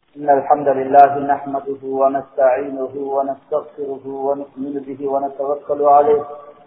إن الحمد لله نحمده ونستعينه ونستغفره ونؤمن به ونتوكل عليه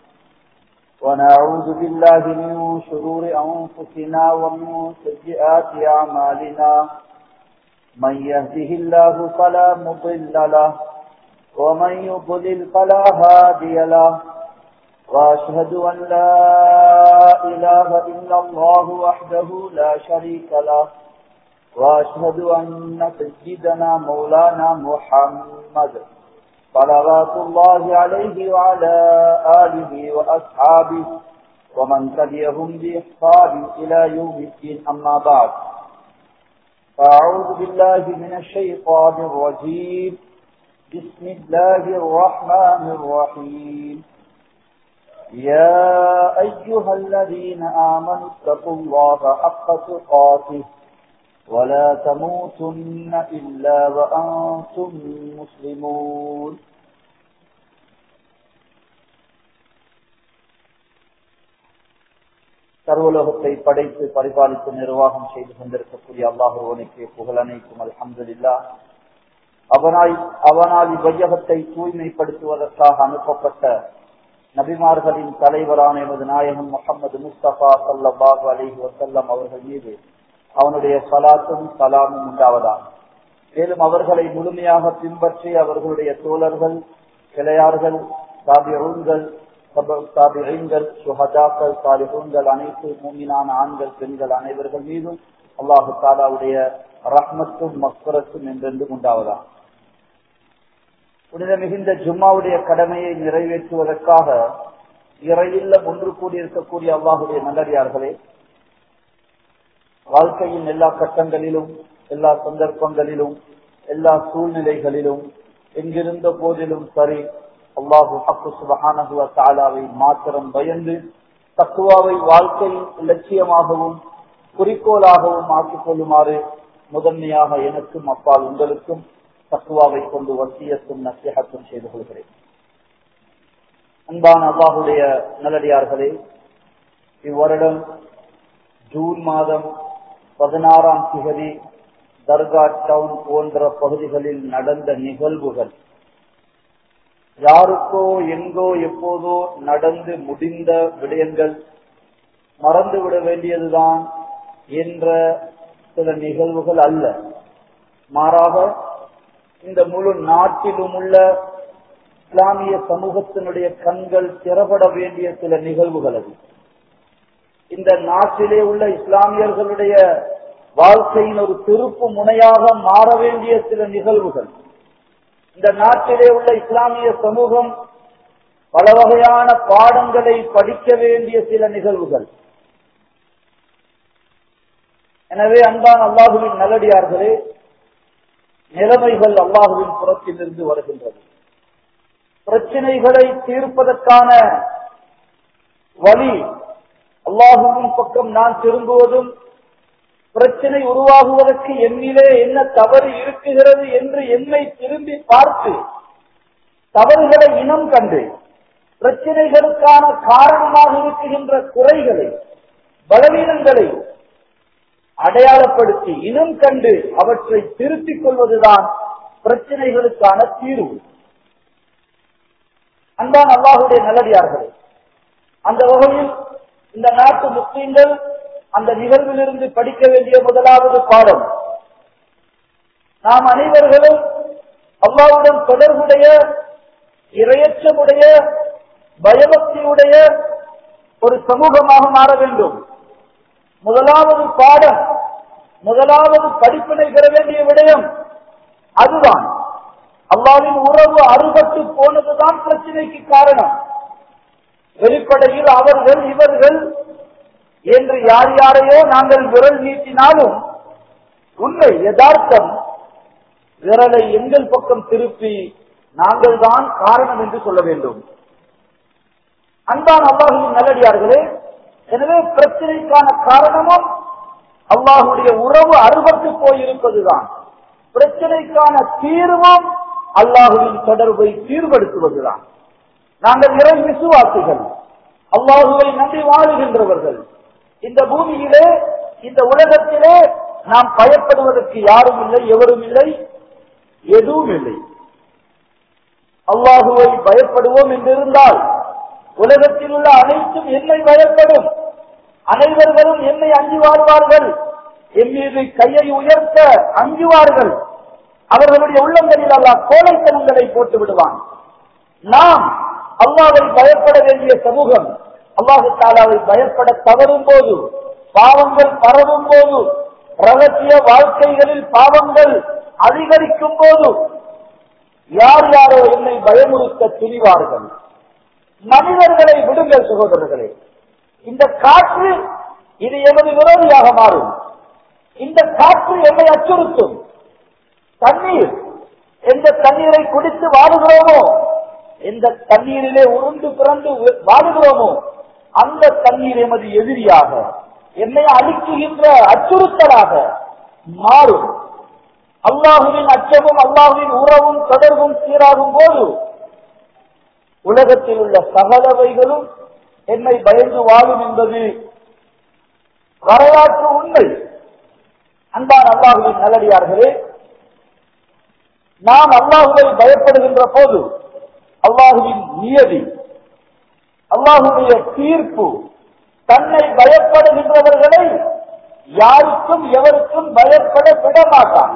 ونعوذ بالله من شرور أنفسنا ومن سيئات أعمالنا من يهده الله فلا مضل له ومن يضلل فلا هادي له وأشهد أن لا إله إلا الله وحده لا شريك له وأشهد أن سيدنا مولانا محمد صلوات الله عليه وعلى آله وأصحابه ومن تبعهم بإحسان إلى يوم الدين أما بعد فأعوذ بالله من الشيطان الرجيم بسم الله الرحمن الرحيم يا أيها الذين آمنوا اتقوا الله حق تقاته ولا تموتن إلا وأنتم مسلمون சர்வலோகத்தை படைத்து பரிபாலித்து நிர்வாகம் செய்து கொண்டிருக்கக்கூடிய அல்லாஹுவனுக்கு புகழனைக்கும் அல்ஹம்துலில்லா அவனாய் அவனால் இவ்வையகத்தை தூய்மைப்படுத்துவதற்காக அனுப்பப்பட்ட நபிமார்களின் தலைவரான எமது நாயகம் முகமது முஸ்தபா சல்லாஹு அலிஹி வசல்லம் அவர்கள் மீது அவனுடைய சலாத்தும் சலாமும் உண்டாவதா மேலும் அவர்களை முழுமையாக பின்பற்றி அவர்களுடைய தோழர்கள் கிளையார்கள் சாபியூன்கள் சாபிகள் சுஹதாக்கள் சாலிஹூன்கள் அனைத்து மூமினான ஆண்கள் பெண்கள் அனைவர்கள் மீதும் அல்லாஹு தாலாவுடைய ரஹ்மத்தும் மஸ்கரத்தும் என்றென்றும் உண்டாவதா புனித மிகுந்த ஜும்மாவுடைய கடமையை நிறைவேற்றுவதற்காக இறையில்ல ஒன்று கூடியிருக்கக்கூடிய அல்லாஹுடைய நல்லடியார்களே வாழ்க்கையின் எல்லா கட்டங்களிலும் எல்லா சந்தர்ப்பங்களிலும் எல்லா சூழ்நிலைகளிலும் எங்கிருந்த போதிலும் சரி அல்லாஹு ஹக்கு சுபஹானகுவ தாலாவை மாத்திரம் பயந்து தக்குவாவை வாழ்க்கையின் லட்சியமாகவும் குறிக்கோளாகவும் ஆக்கிக் கொள்ளுமாறு முதன்மையாக எனக்கும் அப்பால் உங்களுக்கும் தக்குவாவை கொண்டு வசியத்தும் நசியகத்தும் செய்து கொள்கிறேன் அன்பான அல்லாஹுடைய நல்லடியார்களே இவ்வருடம் ஜூன் மாதம் பதினாறாம் திகதி தர்கா டவுன் போன்ற பகுதிகளில் நடந்த நிகழ்வுகள் யாருக்கோ எங்கோ எப்போதோ நடந்து முடிந்த விடயங்கள் மறந்துவிட வேண்டியதுதான் என்ற சில நிகழ்வுகள் அல்ல மாறாக இந்த முழு நாட்டிலும் உள்ள இஸ்லாமிய சமூகத்தினுடைய கண்கள் திறப்பட வேண்டிய சில நிகழ்வுகள் அது இந்த நாட்டிலே உள்ள இஸ்லாமியர்களுடைய வாழ்க்கையின் ஒரு திருப்பு முனையாக மாற வேண்டிய சில நிகழ்வுகள் இந்த நாட்டிலே உள்ள இஸ்லாமிய சமூகம் பல வகையான பாடங்களை படிக்க வேண்டிய சில நிகழ்வுகள் எனவே அன்பான் அல்லாஹுவின் நல்லடியார்களே நிலைமைகள் அல்லாஹுவின் புறத்திலிருந்து வருகின்றது பிரச்சனைகளை தீர்ப்பதற்கான வழி அல்லாஹுவின் பக்கம் நான் திரும்புவதும் பிரச்சனை உருவாகுவதற்கு என்னிலே என்ன தவறு இருக்குகிறது என்று என்னை திரும்பி பார்த்து தவறுகளை இனம் கண்டு பிரச்சனைகளுக்கான காரணமாக இருக்குகின்ற குறைகளை பலவீனங்களை அடையாளப்படுத்தி இனம் கண்டு அவற்றை திருத்திக் கொள்வதுதான் பிரச்சனைகளுக்கான தீர்வு அன்பான் அல்லாஹுடைய நல்லடியார்களே அந்த வகையில் இந்த நாட்டு முஸ்லீம்கள் அந்த நிகழ்விலிருந்து படிக்க வேண்டிய முதலாவது பாடம் நாம் அனைவர்களும் அல்லாவுடன் தொடர்புடைய இரையற்றமுடைய பயபக்தியுடைய ஒரு சமூகமாக மாற வேண்டும் முதலாவது பாடம் முதலாவது படிப்பினை பெற வேண்டிய விடயம் அதுதான் அல்லாவின் உறவு அறுபட்டு போனதுதான் பிரச்சனைக்கு காரணம் வெளிப்படையில் அவர்கள் இவர்கள் என்று யார் யாரையோ நாங்கள் விரல் நீட்டினாலும் உண்மை யதார்த்தம் விரலை எங்கள் பக்கம் திருப்பி நாங்கள் தான் காரணம் என்று சொல்ல வேண்டும் அன்பான் அல்லாஹுவின் நல்லடியார்களே எனவே பிரச்சனைக்கான காரணமும் அல்லாஹுடைய உறவு அறுபட்டு போயிருப்பதுதான் பிரச்சனைக்கான தீர்வும் அல்லாஹுவின் தொடர்பை சீர்படுத்துவதுதான் நாங்கள் இறை விசுவாசிகள் அல்லாஹுவை நம்பி வாழுகின்றவர்கள் இந்த பூமியிலே இந்த உலகத்திலே நாம் பயப்படுவதற்கு யாரும் இல்லை எவரும் இல்லை எதுவும் இல்லை அல்லாஹுவை பயப்படுவோம் என்றிருந்தால் உலகத்தில் உள்ள அனைத்தும் என்னை பயப்படும் அனைவர்களும் என்னை அஞ்சு வாழ்வார்கள் என் மீது கையை உயர்த்த அஞ்சுவார்கள் அவர்களுடைய உள்ளங்களில் அல்லாஹ் கோழைத்தனங்களை போட்டு விடுவான் நாம் அல்லாவை பயப்பட வேண்டிய சமூகம் அல்லாஹு தாலாவை பயப்பட தவறும் போது பாவங்கள் பரவும் போது ரகசிய வாழ்க்கைகளில் பாவங்கள் அதிகரிக்கும் போது யார் யாரோ என்னை பயமுறுத்த துணிவார்கள் மனிதர்களை விடுங்கள் சகோதரர்களே இந்த காற்று இது எமது விரோதியாக மாறும் இந்த காற்று என்னை அச்சுறுத்தும் தண்ணீர் எந்த தண்ணீரை குடித்து வாழுகிறோமோ எந்த தண்ணீரிலே உருண்டு பிறந்து வாழுகிறோமோ அந்த தண்ணீர் எமது எதிரியாக என்னை அழிக்குகின்ற அச்சுறுத்தலாக மாறும் அல்லாஹுவின் அச்சமும் அல்லாஹுவின் உறவும் தொடர்பும் சீராகும் போது உலகத்தில் உள்ள சகலவைகளும் என்னை பயந்து வாழும் என்பது வரலாற்று உண்மை அன்பான் அல்லாஹுவின் நல்லடியார்களே நாம் அல்லாஹுவை பயப்படுகின்ற போது அல்லாஹுவின் நியதி அல்லாஹுடைய தீர்ப்பு தன்னை பயப்படுகின்றவர்களை யாருக்கும் எவருக்கும் பயப்பட விட மாட்டான்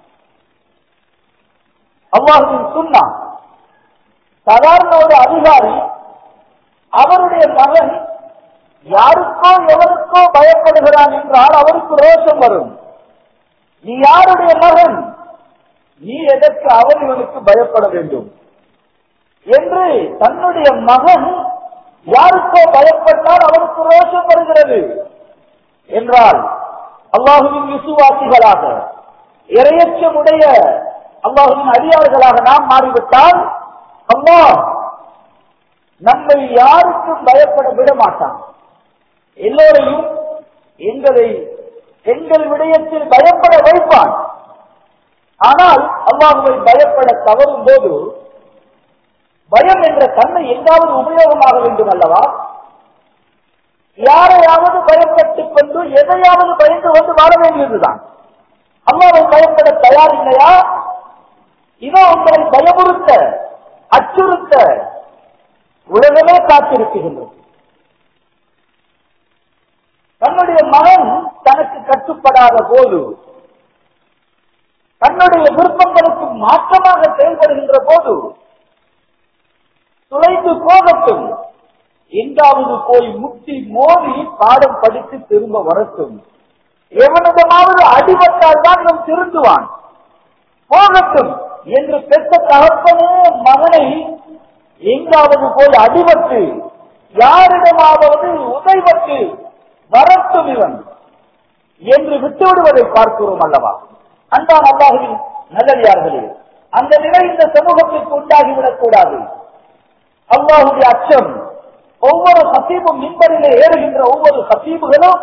அல்லாஹுவின் சுண்ணா சாதாரண ஒரு அதிகாரி அவருடைய மகன் யாருக்கோ எவருக்கோ பயப்படுகிறான் என்றால் அவருக்கு ரோஷம் வரும் நீ யாருடைய மகன் நீ எதற்கு அவன் இவனுக்கு பயப்பட வேண்டும் என்று தன்னுடைய மகன் யாருக்கோ பயப்பட்டால் அவருக்கு ரோஷம் வருகிறது என்றால் அல்லாஹுவின் விசுவாசிகளாக இரையச்சமுடைய அல்லாஹுவின் அடியார்களாக நாம் மாறிவிட்டால் அல்லாஹ் நம்மை யாருக்கும் பயப்பட விட மாட்டான் எல்லோரையும் எங்களை எங்கள் விடயத்தில் பயப்பட வைப்பான் ஆனால் அல்லாஹுவை பயப்பட தவறும் போது பயம் என்ற தன்மை எங்காவது உபயோகமாக வேண்டும் அல்லவா யாரையாவது பயப்பட்டுக் கொண்டு எதையாவது பயந்து கொண்டு வாழ வேண்டியதுதான் அல்லாவை பயப்பட தயார் இல்லையா இதோ உங்களை பயமுறுத்த அச்சுறுத்த உலகமே காத்திருக்குகின்றது தன்னுடைய மகன் தனக்கு கட்டுப்படாத போது தன்னுடைய விருப்பங்களுக்கு மாற்றமாக செயல்படுகின்ற போது துளைந்து போகட்டும் எங்காவது போய் முட்டி மோதி பாடம் படித்து திரும்ப வரட்டும் எவனிடமாவது அடிபட்டால் தான் இவன் திருந்துவான் போகட்டும் என்று பெற்ற தகப்பனே மகனை எங்காவது போய் அடிபட்டு யாரிடமாவது உதைபட்டு வரட்டும் இவன் என்று விட்டுவிடுவதை பார்க்கிறோம் அல்லவா அன்பான் அல்லாஹுவின் நல்லடியார்களே அந்த நிலை இந்த சமூகத்திற்கு உண்டாகிவிடக் கூடாது அல்லாஹுடைய அச்சம் ஒவ்வொரு சத்தீபும் மின்பரிலே ஏறுகின்ற ஒவ்வொரு சத்தீபுகளும்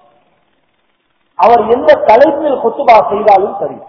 அவர் எந்த தலைப்பில் கொத்துபா செய்தாலும் சரி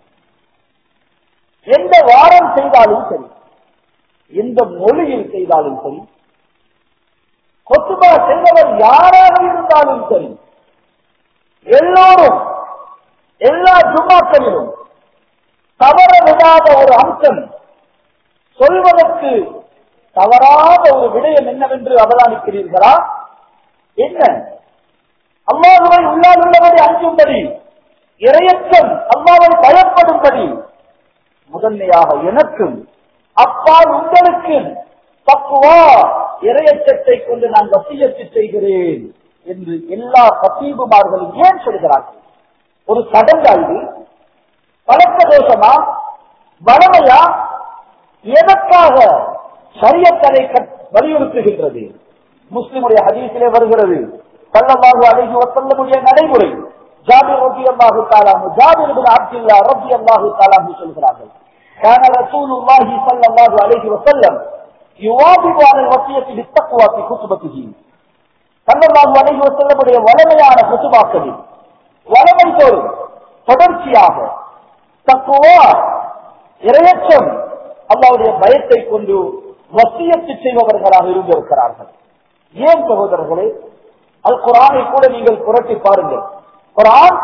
எந்த வாரம் செய்தாலும் சரி எந்த மொழியில் செய்தாலும் சரி கொத்துபா செய்தவர் யாராக இருந்தாலும் சரி எல்லோரும் எல்லா ஜும்மாக்களிலும் தவற விடாத ஒரு அம்சம் சொல்வதற்கு தவறாத ஒரு விடயம் என்னவென்று அவதானிக்கிறீர்களா என்ன அம்மாவை உள்ளால் உள்ளபடி அஞ்சும்படி இரையற்றம் அம்மாவை பயப்படும்படி முதன்மையாக எனக்கும் அப்பால் உங்களுக்கு தக்குவா இரையச்சத்தை கொண்டு நான் வசியத்து செய்கிறேன் என்று எல்லா பத்தீபுமார்களும் ஏன் சொல்கிறார்கள் ஒரு சடங்காய்வு பழக்க தோஷமா வளமையா எதற்காக சரியத்தலை வலியுறுத்துகின்றது முஸ்லிமுடைய ஹதீஸிலே வருகிறது சல்லல்லாஹு அலைஹி வஸல்லமுடைய நடைமுறை ஜாபிர் ரலியல்லாஹு தஆலா ஜாபிர் இப்னு அப்துல்லாஹ் ரலியல்லாஹு தஆலா சொல்கிறார்கள் كان رسول الله صلى الله عليه وسلم يواظب على الوصية بالتقوى في خطبته சல்லல்லாஹு அலைஹி வஸல்லமுடைய வளமையான குத்துபாக்களில் வளமை தோறும் தொடர்ச்சியாக தக்குவா இரையச்சம் அல்லாவுடைய பயத்தை கொண்டு வசியத்து செய்பவர்களாக இருந்திருக்கிறார்கள் ஏன் சகோதரர்களே அது குரானை கூட நீங்கள் புரட்டி பாருங்கள் குரான்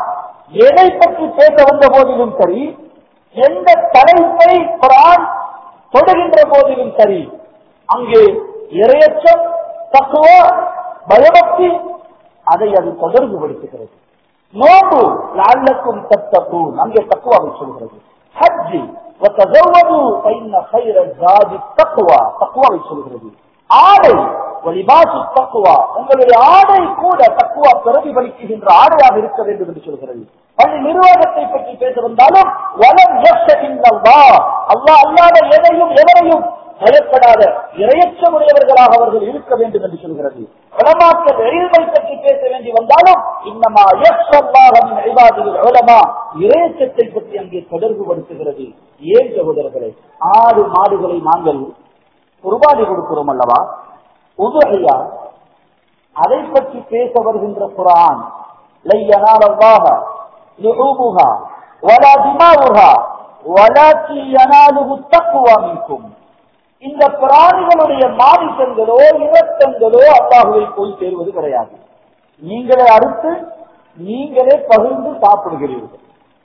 எதை பற்றி பேச வந்த போதிலும் சரி எந்த தலைப்பை குரான் தொடுகின்ற போதிலும் சரி அங்கே இரையச்சம் தக்குவா பயபக்தி அதை அது தொடர்பு படுத்துகிறது நோம்பு லால்லக்கும் தத்தக்கும் அங்கே தக்குவாவை சொல்கிறது ஹஜ்ஜி وتزودوا فإن خير الزاد التقوى தக்குவாவை சொல்கிறது ஆடை வலிபாசு தக்குவா உங்களுடைய ஆடை கூட தக்குவா பிரதிபலிக்குகின்ற ஆடையாக இருக்க வேண்டும் என்று சொல்கிறது பள்ளி நிர்வாகத்தை பற்றி பேச வந்தாலும் வலம் அல்லா அல்லாஹ் அல்லாத எதையும் எவரையும் பயப்படாத இரையற்றமுடையவர்களாக அவர்கள் இருக்க வேண்டும் என்று சொல்கிறது உலமாக்கள் எழில்மை பற்றி பேச வேண்டி வந்தாலும் இன்னமா உலமா இரையச்சத்தை பற்றி அங்கே தொடர்பு படுத்துகிறது ஏன் சகோதரர்களே ஆடு மாடுகளை நாங்கள் குர்பானி கொடுக்கிறோம் அல்லவா உதுகையா அதை பற்றி பேச வருகின்ற குரான் லையனாலல்லாஹ லுஹூமுஹா வலா திமாவுஹா வலாக்கி யனாலுஹு தக்வா மின்கும் இந்த பிராணிகளுடைய மாமிசங்களோ இரத்தங்களோ அல்லாஹுவை போய் சேருவது கிடையாது நீங்களே அறுத்து நீங்களே பகிர்ந்து சாப்பிடுகிறீர்கள்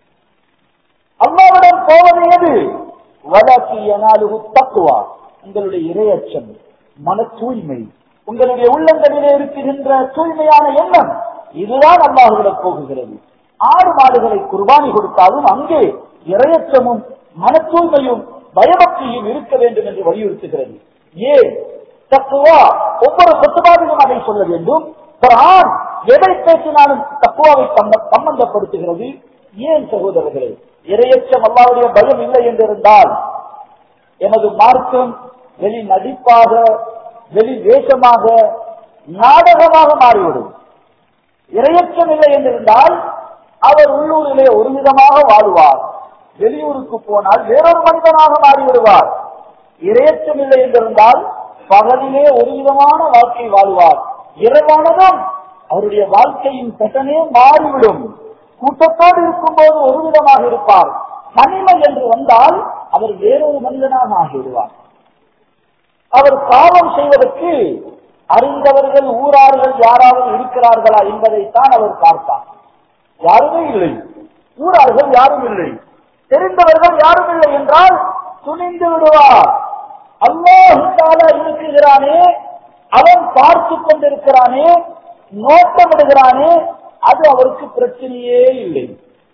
அல்லாவிடம் போவது எது வலாக்கி யனாலுஹு தக்வா உங்களுடைய இரையச்சம் மன தூய்மை உங்களுடைய உள்ளங்களிலே இருக்குகின்ற தூய்மையான எண்ணம் இதுதான் அல்லாஹுவிடம் போகுகிறது ஆடு மாடுகளை குர்பானி கொடுத்தாலும் அங்கே இரையச்சமும் மன தூய்மையும் பயபக்தியும் இருக்க வேண்டும் என்று வலியுறுத்துகிறது ஏன் தக்குவா ஒவ்வொரு சொத்துபாவிலும் அதை சொல்ல வேண்டும் குரான் எதை பேசினாலும் தக்குவாவை சம்பந்தப்படுத்துகிறது ஏன் சகோதரர்களே இரையச்சம் அல்லாவுடைய பயம் இல்லை என்றிருந்தால் எனது மார்க்கம் வெளி நடிப்பாக வெளி வேஷமாக நாடகமாக மாறிவிடும் இரையச்சம் இல்லை என்றிருந்தால் அவர் உள்ளூரிலே ஒரு விதமாக வாழ்வார் வெளியூருக்கு போனால் வேறொரு மனிதனாக மாறிவிடுவார் இரையச்சம் இல்லை என்றிருந்தால் பகலிலே ஒரு விதமான வாழ்க்கை வாழ்வார் இரவானதும் அவருடைய வாழ்க்கையின் கட்டனே மாறிவிடும் கூட்டத்தோடு இருக்கும்போது ஒரு விதமாக இருப்பார் தனிமை என்று வந்தால் அவர் வேறொரு மனிதனாக ஆகிவிடுவார் அவர் பாவம் செய்வதற்கு அறிந்தவர்கள் ஊரார்கள் யாராவது இருக்கிறார்களா என்பதைத்தான் அவர் பார்த்தார் யாருமே இல்லை ஊரார்கள் யாரும் இல்லை தெரிந்தவர்கள் யாரும் இல்லை என்றால் துணிந்து விடுவார் அல்லாஹால இருக்குகிறானே அவன் பார்த்து கொண்டிருக்கிறானே நோட்டமிடுகிறானே அது அவருக்கு பிரச்சனையே இல்லை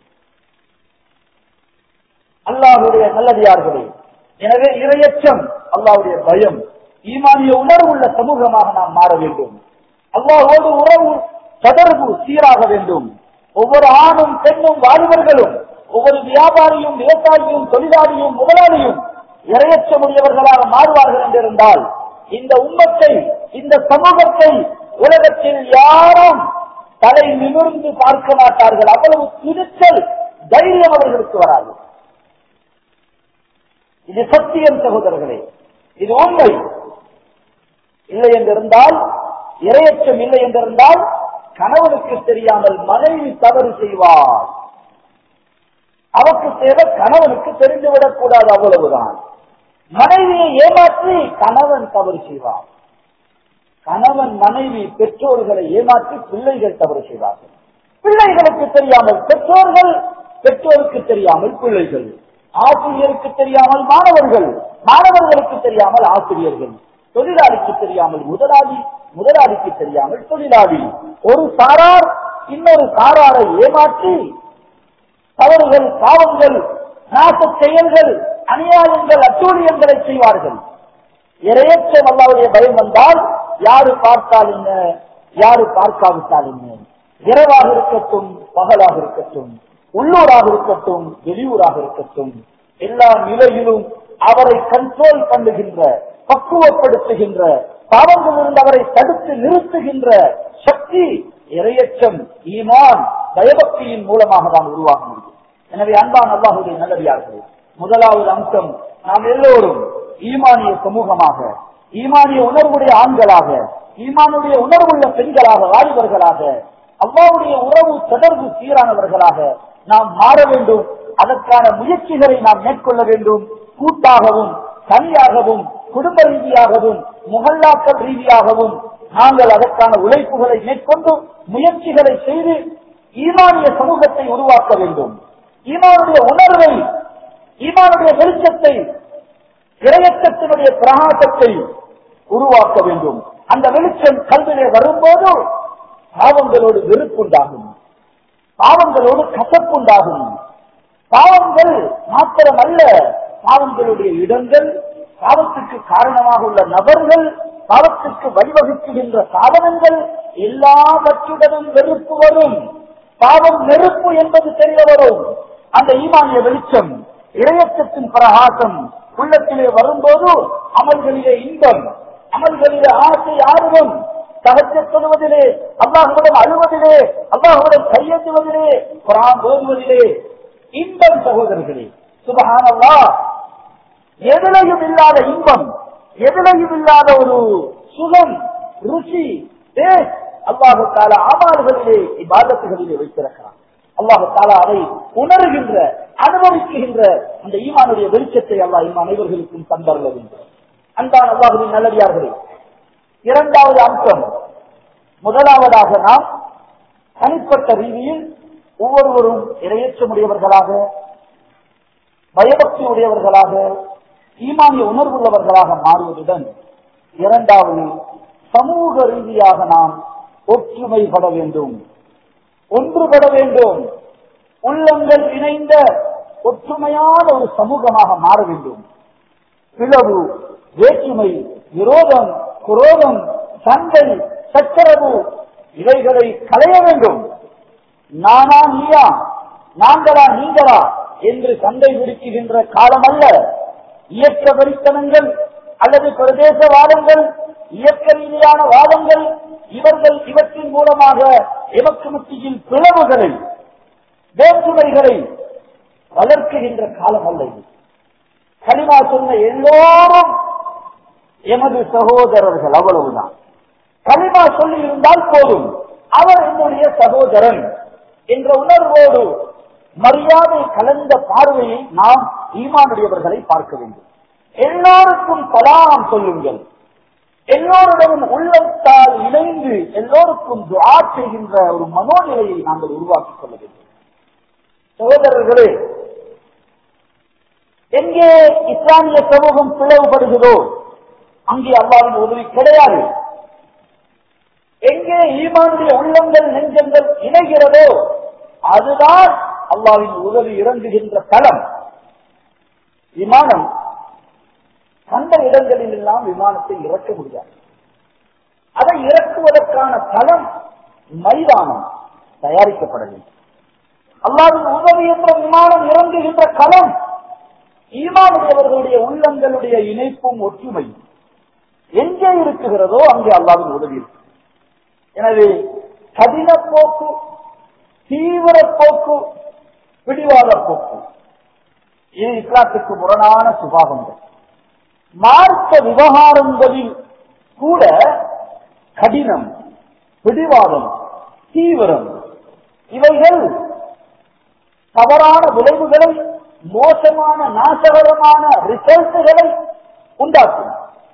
அல்லாஹுடைய நல்லடியார்களே எனவே இரையச்சம் அல்லாவுடைய பயம் ஈமானிய உணர்வு உள்ள சமூகமாக நாம் மாற வேண்டும் அல்லாஹோடு உறவு தொடர்பு சீராக வேண்டும் ஒவ்வொரு ஆணும் பெண்ணும் வாலிபர்களும் ஒவ்வொரு வியாபாரியும் விவசாயியும் தொழிலாளியும் முதலாளியும் இரையச்சமுடையவர்களாக மாறுவார்கள் என்றிருந்தால் இந்த உம்மத்தை இந்த சமூகத்தை உலகத்தில் யாரும் தலை நிமிர்ந்து பார்க்க மாட்டார்கள் அவ்வளவு துணிச்சல் தைரியம் அவர்களுக்கு வராது இது சத்தியம் சகோதரர்களே இது உண்மை இல்லை என்றிருந்தால் இரையச்சம் இல்லை என்றிருந்தால் கணவனுக்கு தெரியாமல் மனைவி தவறு செய்வார் அவருக்கு தேவை கணவனுக்கு தெரிந்துவிடக் கூடாது அவ்வளவுதான் மனைவியை ஏமாற்றி கணவன் தவறு செய்வார் கணவன் மனைவி பெற்றோர்களை ஏமாற்றி பிள்ளைகள் தவறு செய்வார்கள் பிள்ளைகளுக்கு தெரியாமல் பெற்றோர்கள் பெற்றோருக்கு தெரியாமல் பிள்ளைகள் ஆசிரியருக்கு தெரியாமல் மாணவர்கள் மாணவர்களுக்கு தெரியாமல் ஆசிரியர்கள் தொழிலாளிக்கு தெரியாமல் முதலாளி முதலாளிக்கு தெரியாமல் தொழிலாளி ஒரு சாரார் இன்னொரு சாராரை ஏமாற்றி தவறுகள் பாவங்கள் நாச செயல்கள் அநியாயங்கள் அட்டூழியங்களை செய்வார்கள் இரையற்ற அல்லாவுடைய பயம் வந்தால் யாரு பார்த்தால் என்ன யாரு பார்க்காவிட்டால் என்ன இரவாக இருக்கட்டும் பகலாக இருக்கட்டும் உள்ளூராக இருக்கட்டும் வெளியூராக இருக்கட்டும் எல்லா நிலையிலும் அவரை கண்ட்ரோல் பண்ணுகின்ற பக்குவப்படுத்துகின்ற பாவங்களிலிருந்து அவரை தடுத்து நிறுத்துகின்ற சக்தி இரையச்சம் ஈமான் பயபக்தியின் மூலமாக தான் உருவாக முடியும் எனவே அன்பான் அல்லாஹுடைய நல்லடியார்கள் முதலாவது அம்சம் நாம் எல்லோரும் ஈமானிய சமூகமாக ஈமானிய உணர்வுடைய ஆண்களாக ஈமானுடைய உணர்வுள்ள பெண்களாக வாலிபர்களாக அல்லாவுடைய உறவு தொடர்பு சீரானவர்களாக நாம் மாற வேண்டும் அதற்கான முயற்சிகளை நாம் மேற்கொள்ள வேண்டும் கூட்டாகவும் தனியாகவும் குடும்ப ரீதியாகவும் முகல்லாக்கள் ரீதியாகவும் நாங்கள் அதற்கான உழைப்புகளை மேற்கொண்டு முயற்சிகளை செய்து ஈமானிய சமூகத்தை உருவாக்க வேண்டும் ஈமானுடைய உணர்வை ஈமானுடைய வெளிச்சத்தை இரையச்சத்தினுடைய பிரகாசத்தை உருவாக்க வேண்டும் அந்த வெளிச்சம் கல்விலே வரும்போது பாவங்களோடு வெறுப்புண்டாகும் பாவங்களோடு கசப்புண்டாகும் பாவங்கள் மாத்திரமல்ல பாவங்களுடைய இடங்கள் பாவத்துக்கு காரணமாக உள்ள நபர்கள் பாவத்துக்கு வழிவகுக்கின்ற சாதனங்கள் எல்லாவற்றுடனும் வெறுப்பு வரும் பாவம் நெருப்பு என்பது தெரிய வரும் அந்த ஈமானிய வெளிச்சம் இரையச்சத்தின் பிரகாசம் உள்ளத்திலே வரும்போது அமல்களிலே இன்பம் அமல்களிலே ஆசை ஆர்வம் தகச்சப்படுவதிலே அல்லாஹுடன் அழுவதிலே அல்லாஹுடன் கையெழுத்துவதிலே குரான் ஓதுவதிலே இன்பம் சகோதரர்களே சுபஹானல்லா எதிலையும் இல்லாத இன்பம் எதிலையும் இல்லாத ஒரு சுகம் ருசி டேஸ்ட் அல்லாஹு தாலா அமால்களிலே இபாதத்துகளிலே வைத்திருக்கிறான் அல்லாஹு தாலா அதை உணர்கின்ற அனுபவிக்குகின்ற அந்த ஈமானுடைய வெளிச்சத்தை அல்லாஹ் இம் அனைவர்களுக்கும் தந்தரல வேண்டும் அன்பான அல்லாஹுவின் நல்லடியார்களே இரண்டாவது அம்சம் முதலாவதாக நாம் தனிப்பட்ட ரீதியில் ஒவ்வொருவரும் இரையற்றமுடையவர்களாக பயபக்தி உடையவர்களாக ஈமானிய உணர்வுள்ளவர்களாக மாறுவதுடன் இரண்டாவது சமூக ரீதியாக நாம் ஒற்றுமைப்பட வேண்டும் ஒன்றுபட வேண்டும் உள்ளங்கள் இணைந்த ஒற்றுமையான ஒரு சமூகமாக மாற வேண்டும் பிளவு வேற்றுமை விரோதம் குரோதம் சண்டை சச்சரவு இவைகளை களைய வேண்டும் நானா நீயா நாங்களா நீங்களா என்று சண்டை பிடிக்குகின்ற காலம் அல்ல இயக்க வரித்தனங்கள் அல்லது பிரதேசவாதங்கள் இயக்க ரீதியான வாதங்கள் இவர்கள் இவற்றின் மூலமாக எமக்கு மத்தியில் பிளவுகளை வேற்றுமைகளை வளர்க்குகின்ற காலம் அல்ல இது கலிமா சொன்ன எல்லோரும் எமது சகோதரர்கள் அவ்வளவுதான் கலிமா சொல்லி இருந்தால் போதும் அவர் என்னுடைய சகோதரன் என்ற உணர்வோடு மரியாதை கலந்த பார்வையை நாம் ஈமானுடையவர்களை பார்க்க வேண்டும் எல்லோருக்கும் சலாம் சொல்லுங்கள் எல்லோருடனும் உள்ளத்தால் இணைந்து எல்லோருக்கும் துஆ செய்கின்ற ஒரு மனோநிலையை நாங்கள் உருவாக்கிக் கொள்ள வேண்டும் சகோதரர்களே எங்கே இஸ்லாமிய சமூகம் பிளவுபடுகிறதோ அங்கே அல்லாவின் உதவி கிடையாது எங்கே ஈமானுடைய உள்ளங்கள் நெஞ்சங்கள் இணைகிறதோ அதுதான் அல்லாவின் உதவி இறங்குகின்ற தளம் விமானம் கண்ட இடங்களில் எல்லாம் விமானத்தை இறக்க முடியாது அதை இறக்குவதற்கான தளம் மைதானம் தயாரிக்கப்பட வேண்டும் அல்லாவின் உதவி என்ற விமானம் இறங்குகின்ற களம் ஈமானுடையவர்களுடைய உள்ளங்களுடைய இணைப்பும் ஒற்றுமையும் எங்கே இருக்குகிறதோ அங்கே அல்லாவின் உதவி இருக்கு எனவே கடின போக்கு தீவிர போக்கு பிடிவாத போக்கு இது இஸ்லாத்துக்கு முரணான சுபாவங்கள் மார்க்க விவகாரங்களில் கூட கடினம் பிடிவாதம் தீவிரம் இவைகள் தவறான விளைவுகளை மோசமான நாசகரமான ரிசல்ட்டுகளை உண்டாக்கும்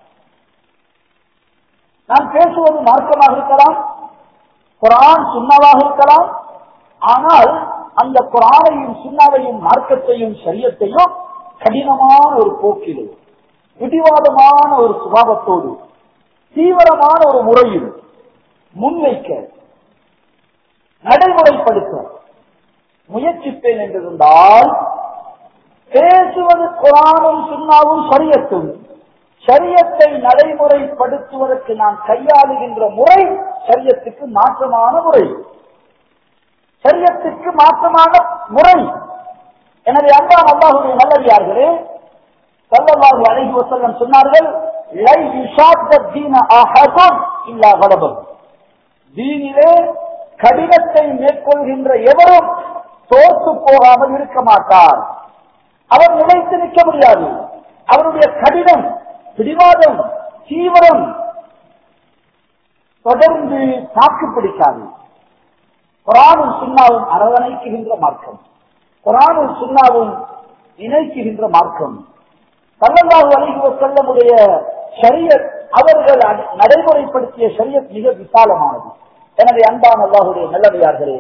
நாம் பேசுவது மார்க்கமாக இருக்கலாம் குரான் சுண்ணாவாக இருக்கலாம் ஆனால் அந்த குரானையும் சுண்ணாவையும் மார்க்கத்தையும் சரியத்தையும் கடினமான ஒரு போக்கிலே பிடிவாதமான ஒரு சுபாவத்தோடு தீவிரமான ஒரு முறையில் முன்வைக்க நடைமுறைப்படுத்த முயற்சிப்பேன் என்றிருந்தால் பேசுவது குரானும் சுண்ணாவும் சரியத்தும் சரியத்தை நடைமுறைப்படுத்துவதற்கு நான் கையாளுகின்ற முறை சரியத்துக்கு மாற்றமான முறை சரியத்துக்கு மாற்றமான முறை எனவே அன்பான் அல்லாஹுடைய நல்லடியார்களே சல்லல்லாஹு அலைஹி வஸல்லம் சொன்னார்கள் லை யுஷாத்த தீன அஹதுன் இல்லா கலபம் தீனிலே கடினத்தை மேற்கொள்கின்ற எவரும் தோற்று போகாமல் இருக்க மாட்டார் அவர் நிலைத்து நிற்க முடியாது அவருடைய கடினம் பிடிவாதம் தீவிரம் தொடர்ந்து தாக்கு பிடிக்காது குரானும் சுண்ணாவும் அரவணைக்குகின்ற மார்க்கம் குரானும் சுண்ணாவும் இணைக்குகின்ற மார்க்கம் சல்லல்லாஹு அலைஹி வஸல்லமுடைய ஷரியத் அவர்கள் நடைமுறைப்படுத்திய ஷரியத் மிக விசாலமானது எனவே அன்பான அல்லாஹுடைய நல்லவையார்களே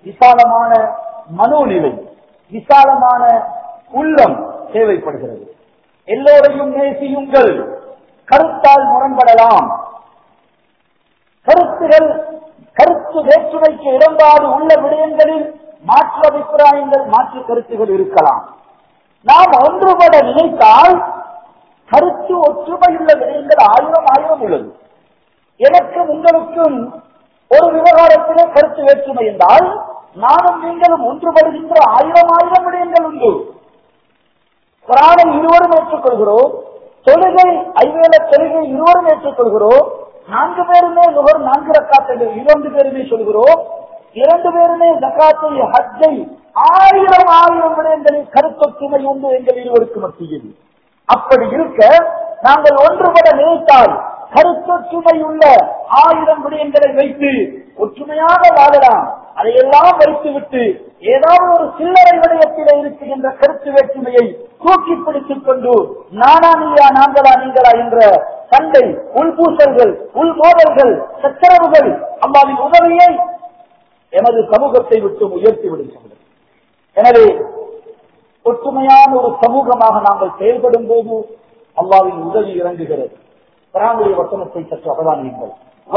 விசாலமான மனோநிலை விசாலமான உள்ளம் தேவைப்படுகிறது எல்லோரையும் நேசியுங்கள் கருத்தால் முரண்படலாம் கருத்துகள் கருத்து வேற்றுமைக்கு இடம்பாடு உள்ள விடயங்களில் மாற்று அபிப்பிராயங்கள் மாற்று கருத்துகள் இருக்கலாம் நாம் ஒன்றுபட நினைத்தால் கருத்து ஒற்றுமையுள்ள விடயங்கள் ஆயிரம் ஆயிரம் உள்ளது எனக்கும் உங்களுக்கும் ஒரு விவகாரத்திலே கருத்து வேற்றுமை என்றால் நானும் நீங்களும் ஒன்றுபடுகின்ற ஆயிரம் ஆயிரம் விடயங்கள் உண்டு பிராணம் இருவரும் ஏற்றுக்கொள்கிறோம் தொழுகை ஐவேல தொழுகை இருவரும் ஏற்றுக்கொள்கிறோம் நான்கு பேருமே நுகர் நான்கு ரக்காத்தை இரண்டு பேருமே சொல்கிறோம் இரண்டு பேருமே ஜக்காத்தை ஹஜ்ஜை ஆயிரம் ஆயிரம் விடயங்களில் கருத்தொற்றுமை உண்டு எங்கள் இருவருக்கு மத்தியில் அப்படி இருக்க நாங்கள் ஒன்றுபட நினைத்தால் கருத்தொற்றுமை உள்ள ஆயிரம் விடயங்களை வைத்து ஒற்றுமையாக வாழலாம் அதையெல்லாம் வைத்துவிட்டு ஏதாவது ஒரு சில்லறை விடயத்திலே இருக்குகின்ற கருத்து வேற்றுமையை தூக்கி பிடித்துக் கொண்டு நானா நீயா நாங்களா நீங்களா என்ற சண்டை உள்பூசல்கள் உள்மோதல்கள் சச்சரவுகள் அம்மாவின் உதவியை எமது சமூகத்தை விட்டு உயர்த்தி விடுகின்றது எனவே ஒற்றுமையான ஒரு சமூகமாக நாங்கள் செயல்படும் போது அல்லாவின் உதவி இறங்குகிறது பராமுடைய வசனத்தை சற்று அவதானியுங்கள்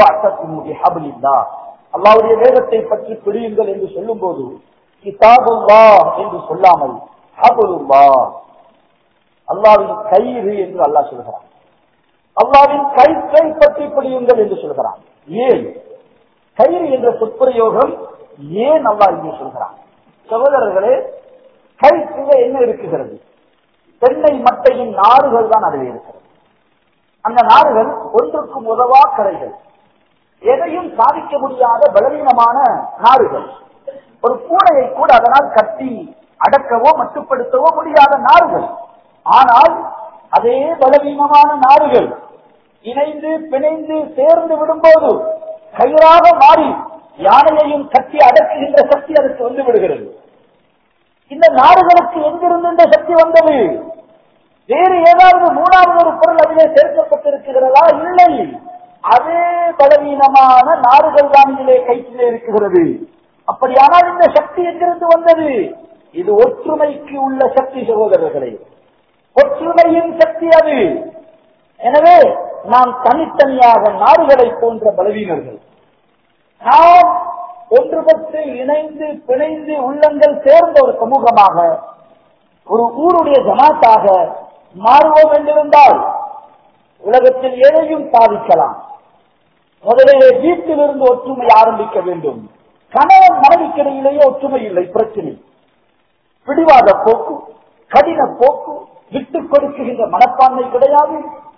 அல்லாவுடைய வேதத்தை பற்றி பிடியுங்கள் என்று சொல்லும் போது கிதாபுல்லா என்று சொல்லாமல் ஹபுல்லா அல்லாவின் கயிறு என்று அல்லாஹ் சொல்கிறான் அல்லாவின் கயிற்றை பற்றி பிடியுங்கள் என்று சொல்கிறான் ஏன் கயிறு என்ற சொற்பிரயோகம் ஏன் அல்லாஹ் இங்கே சொல்கிறான் சகோதரர்களே கயிற்றில என்ன இருக்குகிறது தென்னை மட்டையின் நாறுகள் தான் அதில் இருக்கிறது அந்த நாறுகள் ஒன்றுக்கும் உதவா கரைகள் எதையும் சாதிக்க முடியாத பலவீனமான நாறுகள் ஒரு பூனையை கூட அதனால் கட்டி அடக்கவோ மட்டுப்படுத்தவோ முடியாத நாறுகள் ஆனால் அதே பலவீனமான நாறுகள் இணைந்து பிணைந்து சேர்ந்து விடும்போது கயிறாக மாறி யானையையும் கட்டி அடக்குகின்ற சக்தி அதற்கு வந்து விடுகிறது இந்த நாடுகளுக்கு எங்கிருந்து இந்த சக்தி வந்தது வேறு ஏதாவது மூணாவது ஒரு பொருள் அதிலே சேர்க்கப்பட்டிருக்கிறதா இல்லை அதே பலவீனமான நாடுகள் தான் இதிலே கைத்திலே இருக்கிறது அப்படியானால் இந்த சக்தி எங்கிருந்து வந்தது இது ஒற்றுமைக்கு உள்ள சக்தி சகோதரர்களே ஒற்றுமையின் சக்தி அது எனவே நாம் தனித்தனியாக நாடுகளை போன்ற பலவீனர்கள் நாம் ஒன்றுபட்டு இணைந்து பிணைந்து உள்ளங்கள் சேர்ந்த ஒரு சமூகமாக ஒரு ஊருடைய ஜமாத்தாக மாறுவோம் என்றிருந்தால் உலகத்தில் எதையும் சாதிக்கலாம் முதலிலே வீட்டிலிருந்து ஒற்றுமை ஆரம்பிக்க வேண்டும் கணவன் மனைவிக்கிடையிலேயே ஒற்றுமை இல்லை பிரச்சனை பிடிவாத போக்கு கடின போக்கு விட்டுக் கொடுக்குகின்ற மனப்பான்மை கிடையாது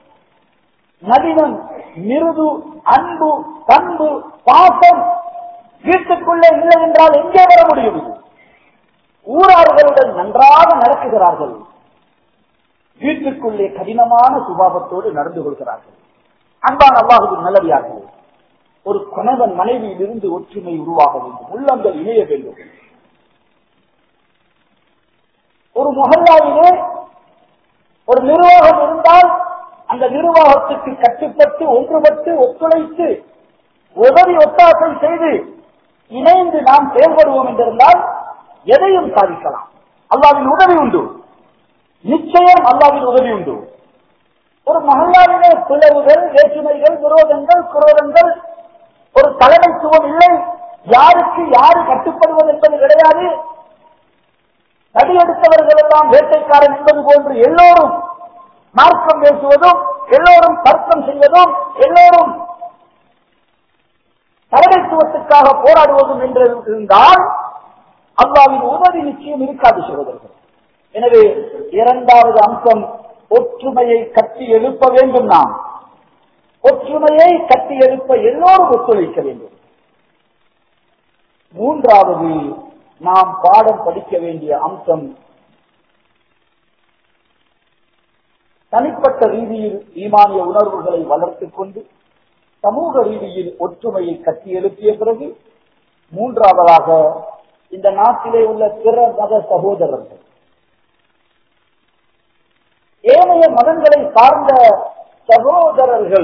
நவீனம் மிருது அன்பு பண்பு பாசம் வீட்டுக்குள்ளே இல்லை என்றால் எங்கே வர முடியும் இது? ஊரார்களுடன் நன்றாக நடக்குகிறார்கள் வீட்டுக்குள்ளே கடினமான சுபாவத்தோடு நடந்து கொள்கிறார்கள் அன்பான அல்லாஹுவின் நல்லடியார்கள் ஒரு கணவன் மனைவியில் இருந்து ஒற்றுமை உருவாக வேண்டும் உள்ளங்கள் இணைய வேண்டும் ஒரு முகல்லாவிலே ஒரு நிர்வாகம் இருந்தால் அந்த நிர்வாகத்துக்கு கட்டுப்பட்டு ஒன்றுபட்டு ஒத்துழைத்து உதவி ஒத்தாசை செய்து இணைந்து நாம் செயல்படுவோம் என்றிருந்தால் எதையும் சாதிக்கலாம் அல்லாவின் உதவி உண்டு நிச்சயம் அல்லாவின் உதவி உண்டு ஒரு மகல்லாவிலே பிளவுகள் வேற்றுமைகள் விரோதங்கள் குரோதங்கள் ஒரு தலைமைத்துவம் இல்லை யாருக்கு யாரு கட்டுப்படுவது என்பது கிடையாது நடிகெடுத்தவர்கள் எல்லாம் வேட்டைக்காரன் என்பது போன்று எல்லோரும் மார்க்கம் பேசுவதும் எல்லோரும் தர்க்கம் செய்வதும் எல்லோரும் தலைமைத்துவத்துக்காக போராடுவதும் என்று இருந்தால் அல்லாவின் உதவி நிச்சயம் இருக்காது சகோதரர்கள் எனவே இரண்டாவது அம்சம் ஒற்றுமையை கட்டி எழுப்ப வேண்டும் நாம் ஒற்றுமையை கட்டி எழுப்ப எல்லோரும் ஒத்துழைக்க வேண்டும் மூன்றாவது நாம் பாடம் படிக்க வேண்டிய அம்சம் தனிப்பட்ட ரீதியில் ஈமானிய உணர்வுகளை வளர்த்துக் கொண்டு சமூக ரீதியில் ஒற்றுமையை கட்டி எழுப்பிய பிறகு மூன்றாவதாக இந்த நாட்டிலே உள்ள பிற மத சகோதரர்கள் ஏனைய மதங்களை சார்ந்த சகோதரர்கள்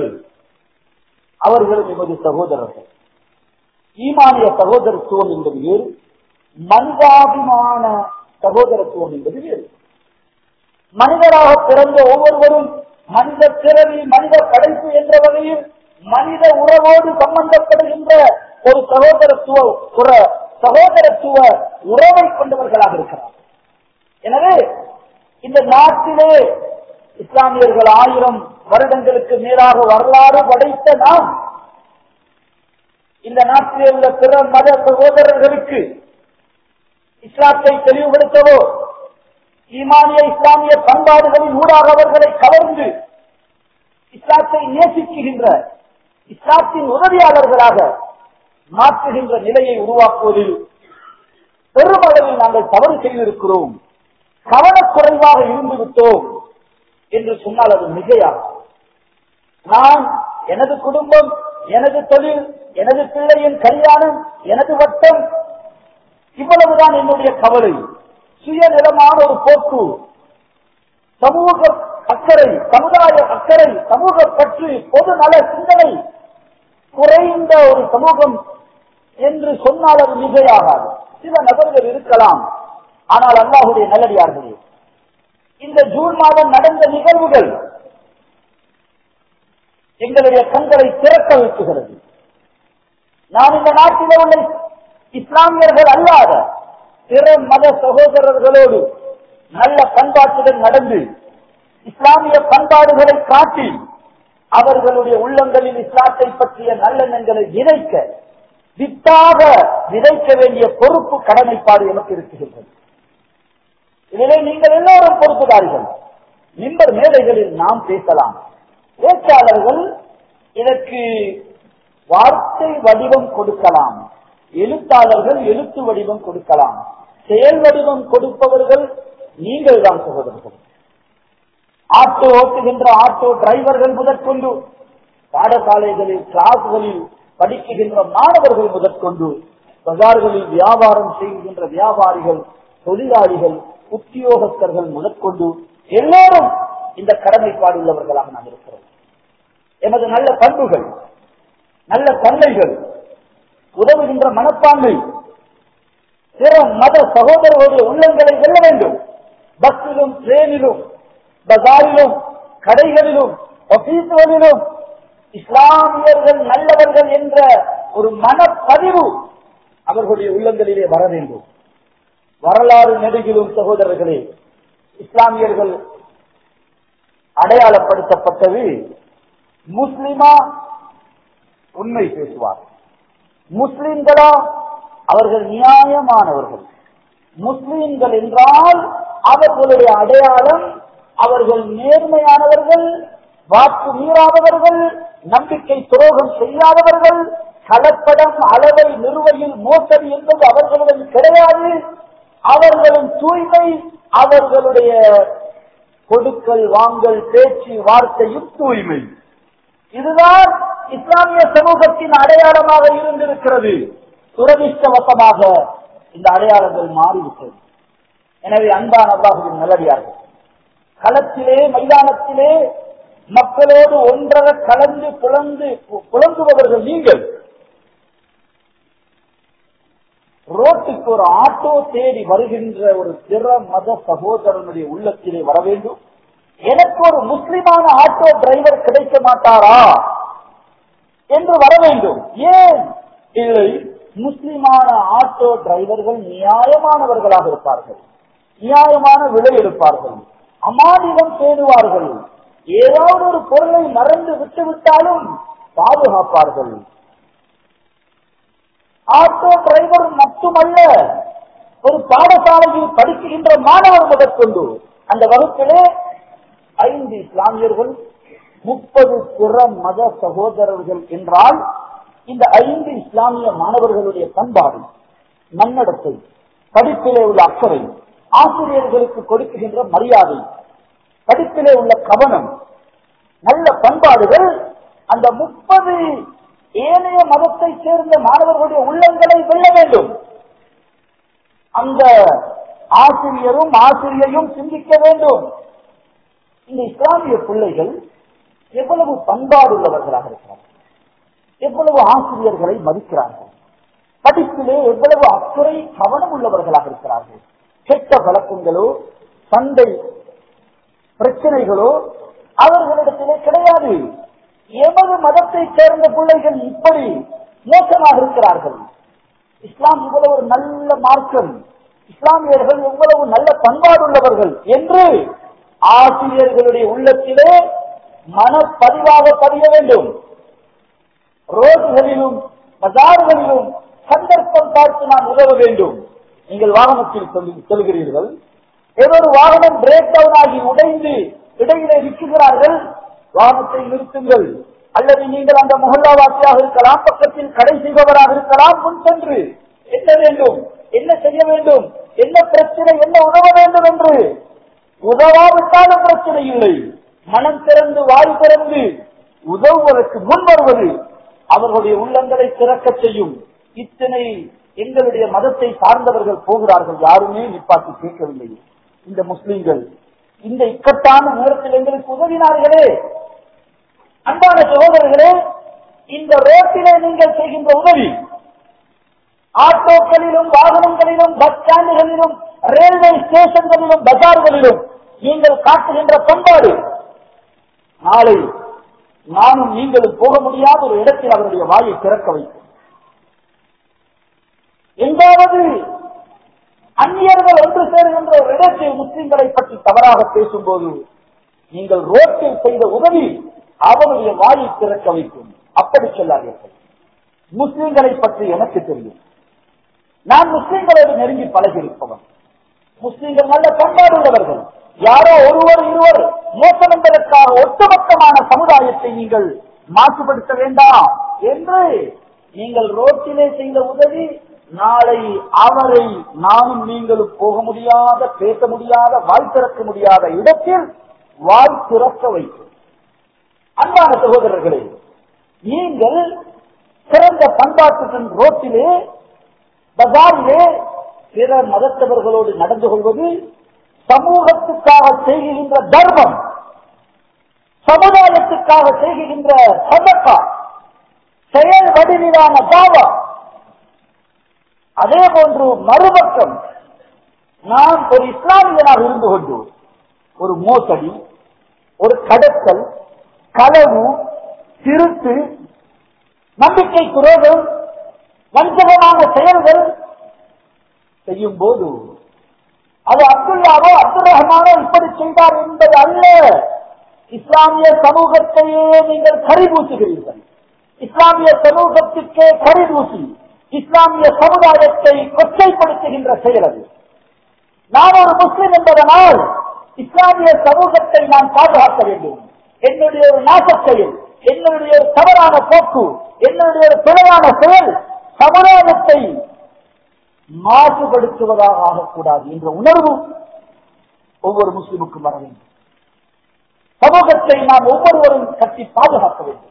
அவர்களும் எமது சகோதரர்கள் ஈமானிய சகோதரத்துவம் என்பது வேறு மனிதாபிமான சகோதரத்துவம் என்பது வேறு மனிதராக பிறந்த ஒவ்வொருவரும் மனித பிறவி மனித படைப்பு என்ற வகையில் மனித உறவோடு சம்பந்தப்படுகின்ற ஒரு சகோதரத்துவ ஒரு சகோதரத்துவ உறவை கொண்டவர்களாக இருக்கிறார் எனவே இந்த நாட்டிலே இஸ்லாமியர்கள் ஆயிரம் வருடங்களுக்கு மேலாக வரலாறு படைத்த நாம் இந்த நாட்டிலே உள்ள பிற மத சகோதரர்களுக்கு இஸ்லாத்தை தெளிவுபடுத்தவோ ஈமானிய இஸ்லாமிய பண்பாடுகளின் ஊடாக அவர்களை கவர்ந்து இஸ்லாத்தை நேசிக்குகின்ற இஸ்லாத்தின் உதவியாளர்களாக மாற்றுகின்ற நிலையை உருவாக்குவதில் பெருமளவில் நாங்கள் தவறு செய்திருக்கிறோம் கவனக்குறைவாக இருந்து விட்டோம் என்று சொன்னால் அது மிகையாகும் நான் எனது குடும்பம் எனது தொழில் எனது பிள்ளையின் கல்யாணம் எனது வட்டம் இவ்வளவுதான் என்னுடைய கவலை சுயநலமான ஒரு போக்கு சமூக அக்கறை சமுதாய அக்கறை சமூக பற்று பொது நல சிந்தனை குறைந்த ஒரு சமூகம் என்று சொன்னால் அது மிகையாகாது சில நபர்கள் இருக்கலாம் ஆனால் அல்லாஹுடைய நல்லடியார்களே இந்த ஜூன் மாதம் நடந்த நிகழ்வுகள் எங்களுடைய கண்களை திறக்க வைக்குகிறது நான் இந்த நாட்டில் உள்ள இஸ்லாமியர்கள் அல்லாத பிற மத சகோதரர்களோடு நல்ல பண்பாட்டுடன் நடந்து இஸ்லாமிய பண்பாடுகளை காட்டி அவர்களுடைய உள்ளங்களில் இஸ்லாத்தை பற்றிய நல்லெண்ணங்களை விதைக்க வித்தாக விதைக்க வேண்டிய பொறுப்பு கடமைப்பாடு எனக்கு இருக்குகின்றது இதிலே நீங்கள் எல்லோரும் பொறுப்புதாரிகள் நிம்பர் மேடைகளில் நாம் பேசலாம் பேச்சாளர்கள் இதற்கு வார்த்தை வடிவம் கொடுக்கலாம் எழுத்தாளர்கள் எழுத்து வடிவம் கொடுக்கலாம் செயல் வடிவம் கொடுப்பவர்கள் நீங்கள் தான் சகோதரர்கள் ஆட்டோ ஓட்டுகின்ற ஆட்டோ டிரைவர்கள் முதற்கொண்டு பாடசாலைகளில் கிளாஸ்களில் படிக்குகின்ற மாணவர்கள் முதற்கொண்டு பஜார்களில் வியாபாரம் செய்கின்ற வியாபாரிகள் தொழிலாளிகள் உத்தியோகஸ்தர்கள் முதற்கொண்டு எல்லோரும் இந்த கடமைப்பாடு உள்ளவர்களாக நாம் இருக்கிறோம் எமது நல்ல பண்புகள் நல்ல தன்மைகள் உதவுகின்ற மனப்பான்மை பிற மத சகோதரர்களுடைய உள்ளங்களை வெல்ல வேண்டும் பஸ்ஸிலும் ட்ரெயினிலும் பஜாரிலும் கடைகளிலும் ஆபீஸ்களிலும் இஸ்லாமியர்கள் நல்லவர்கள் என்ற ஒரு மனப்பதிவு அவர்களுடைய உள்ளங்களிலே வர வேண்டும் வரலாறு நெடுகிலும் சகோதரர்களே இஸ்லாமியர்கள் அடையாளப்படுத்தப்பட்டது முஸ்லிமா உண்மை பேசுவார் முஸ்லிம்களா அவர்கள் நியாயமானவர்கள் முஸ்லிம்கள் என்றால் அவர்களுடைய அடையாளம் அவர்கள் நேர்மையானவர்கள் வாக்கு மீறாதவர்கள் நம்பிக்கை துரோகம் செய்யாதவர்கள் கலப்படம் அளவை நிறுவையில் மோசடி என்பது அவர்களிடம் கிடையாது அவர்களின் தூய்மை அவர்களுடைய கொடுக்கல் வாங்கல் பேச்சு வார்த்தையும் தூய்மை இதுதான் இஸ்லாமிய சமூகத்தின் அடையாளமாக இருந்திருக்கிறது துரதிருஷ்டவசமாக இந்த அடையாளங்கள் மாறிவிட்டது எனவே அன்பான அல்லாஹுவின் நல்லடியார்கள் களத்திலே மைதானத்திலே மக்களோடு ஒன்றர கலந்து புலந்து புலங்குபவர்கள் நீங்கள் ரோட்டுக்கு ஒரு ஆட்டோ தேடி வருகின்ற ஒரு பிற மத சகோதரனுடைய உள்ளத்திலே வர வேண்டும் எனக்கு ஒரு முஸ்லிமான ஆட்டோ டிரைவர் கிடைக்க மாட்டாரா என்று வர வேண்டும் ஏன் இல்லை முஸ்லிமான ஆட்டோ டிரைவர்கள் நியாயமானவர்களாக இருப்பார்கள் நியாயமான விலை எடுப்பார்கள் அமானிடம் பேணுவார்கள் ஏதாவது ஒரு பொருளை மறந்து விட்டுவிட்டாலும் பாதுகாப்பார்கள் ஆட்டோ டிரைவர் மட்டுமல்ல ஒரு பாடசாலையில் படிக்கின்ற மாணவர் முதற்கொண்டு அந்த வகுப்பிலே ஐந்து இஸ்லாமியர்கள் முப்பது பிற மத சகோதரர்கள் என்றால் இந்த ஐந்து இஸ்லாமிய மாணவர்களுடைய பண்பாடு நன்னடத்தை படிப்பிலே உள்ள அக்கறை ஆசிரியர்களுக்கு கொடுக்குகின்ற மரியாதை படிப்பிலே உள்ள கவனம் நல்ல பண்பாடுகள் அந்த முப்பது ஏனைய மதத்தை சேர்ந்த மாணவர்களுடைய உள்ளங்களை வெல்ல வேண்டும் அந்த ஆசிரியரும் ஆசிரியையும் சிந்திக்க வேண்டும் இந்த இஸ்லாமிய பிள்ளைகள் எவ்வளவு பண்பாடு உள்ளவர்களாக இருக்கிறார்கள் எவ்வளவு ஆசிரியர்களை மதிக்கிறார்கள் படிப்பிலே எவ்வளவு அக்கறை கவனம் உள்ளவர்களாக இருக்கிறார்கள் கெட்ட வழக்கங்களோ சண்டை பிரச்சனைகளோ அவர்களிடத்திலே கிடையாது எமது மதத்தை சேர்ந்த பிள்ளைகள் இப்படி மோசமாக இருக்கிறார்கள் இஸ்லாம் இவ்வளவு ஒரு நல்ல மார்க்கம் இஸ்லாமியர்கள் எவ்வளவு நல்ல பண்பாடுள்ளவர்கள் என்று ஆசிரியர்களுடைய உள்ளத்திலே மனப்பதிவாக பதிய வேண்டும் ரோடுகளிலும் பஜார்களிலும் சந்தர்ப்பம் பார்த்து நாம் உதவ வேண்டும் நீங்கள் வாகனத்தில் செல்~ செல்கிறீர்கள் ஏதோ ஒரு வாகனம் பிரேக் டவுன் ஆகி உடைந்து இடையிலே விற்குகிறார்கள் வாகனத்தை நிறுத்துங்கள் அல்லது நீங்கள் அந்த முகல்லாவாசியாக இருக்கலாம் பக்கத்தில் கடை செய்பவராக இருக்கலாம் முன் சென்று என்ன வேண்டும் என்ன செய்ய வேண்டும் என்ன பிரச்சனை என்ன உதவ வேண்டும் என்று உதவாவிட்டாலும் பிரச்சனை இல்லை மனம் திறந்து வாய் திறந்து உதவுவதற்கு முன் வருவது அவர்களுடைய உள்ளங்களை திறக்க செய்யும் இத்தனை எங்களுடைய மதத்தை சார்ந்தவர்கள் போகிறார்கள் யாருமே நிப்பாட்டி கேட்கவில்லை இந்த முஸ்லிம்கள் இந்த இக்கட்டான நேரத்தில் எங்களுக்கு உதவினார்களே அன்பான சகோதரர்களே இந்த ரோட்டிலே நீங்கள் செய்கின்ற உதவி ஆட்டோக்களிலும் வாகனங்களிலும் பஸ் ஸ்டாண்டுகளிலும் ரயில்வே ஸ்டேஷன்களிலும் பஜார்களிலும் நீங்கள் காட்டுகின்ற பண்பாடு நாளை நானும் நீங்களும் போக முடியாத ஒரு இடத்தில் அவருடைய வாயை திறக்க வைக்கும் எங்காவது அந்நியர்கள் ஒன்று சேருகின்ற ஒரு இடத்தில் முஸ்லிம்களை பற்றி தவறாக பேசும்போது நீங்கள் ரோட்டில் செய்த உதவி அவனுடைய வாயை திறக்க வைக்கும் அப்படி சொல்லாதீர்கள் முஸ்லிம்களை பற்றி எனக்கு தெரியும் நான் முஸ்லிம்களோடு நெருங்கி பழகியிருப்பவன் முஸ்லிம்கள் நல்ல பண்பாடு உள்ளவர்கள் யாரோ ஒருவர் இருவர் மோசம் என்பதற்காக ஒட்டுமொத்தமான சமுதாயத்தை நீங்கள் மாசுபடுத்த வேண்டாம் என்று நீங்கள் ரோட்டிலே செய்த உதவி நாளை அவரை நானும் நீங்களும் போக முடியாத பேச முடியாத வாய் திறக்க முடியாத இடத்தில் வாய் திறக்க வைக்கும் அன்பான சகோதரர்களே நீங்கள் சிறந்த பண்பாட்டுடன் ரோட்டிலே பஜாரிலே பிற மதத்தவர்களோடு நடந்து கொள்வது சமூகத்துக்காக செய்கின்ற தர்மம் சமுதாயத்துக்காக செய்கின்ற சதக்கா செயல் வடிவிலான தாவா அதே போன்று மறுபக்கம் நாம் ஒரு இஸ்லாமியனாக இருந்து கொண்டு ஒரு மோசடி ஒரு கடத்தல் களவு திருட்டு நம்பிக்கை துரோகம் வஞ்சகமான செயல்கள் செய்யும் போது அது அப்துல்லாவோ அப்துல் ரஹ்மானோ இப்படி செய்தார் என்பது அல்ல இஸ்லாமிய சமூகத்தையே நீங்கள் கரிபூசுகிறீர்கள் இஸ்லாமிய சமூகத்துக்கே கரிபூசி இஸ்லாமிய சமுதாயத்தை கொச்சைப்படுத்துகின்ற செயல் அது நான் ஒரு முஸ்லிம் என்பதனால் இஸ்லாமிய சமூகத்தை நான் பாதுகாக்க வேண்டும் என்னுடைய ஒரு நாச செயல் என்னுடைய ஒரு தவறான போக்கு என்னுடைய ஒரு பிழையான செயல் சமுதாயத்தை மாசுபடுத்துவதாக ஆகக்கூடாது என்ற உணர்வு ஒவ்வொரு முஸ்லிமுக்கும் வர வேண்டும் சமூகத்தை நாம் ஒவ்வொருவரும் கட்டி பாதுகாக்க வேண்டும்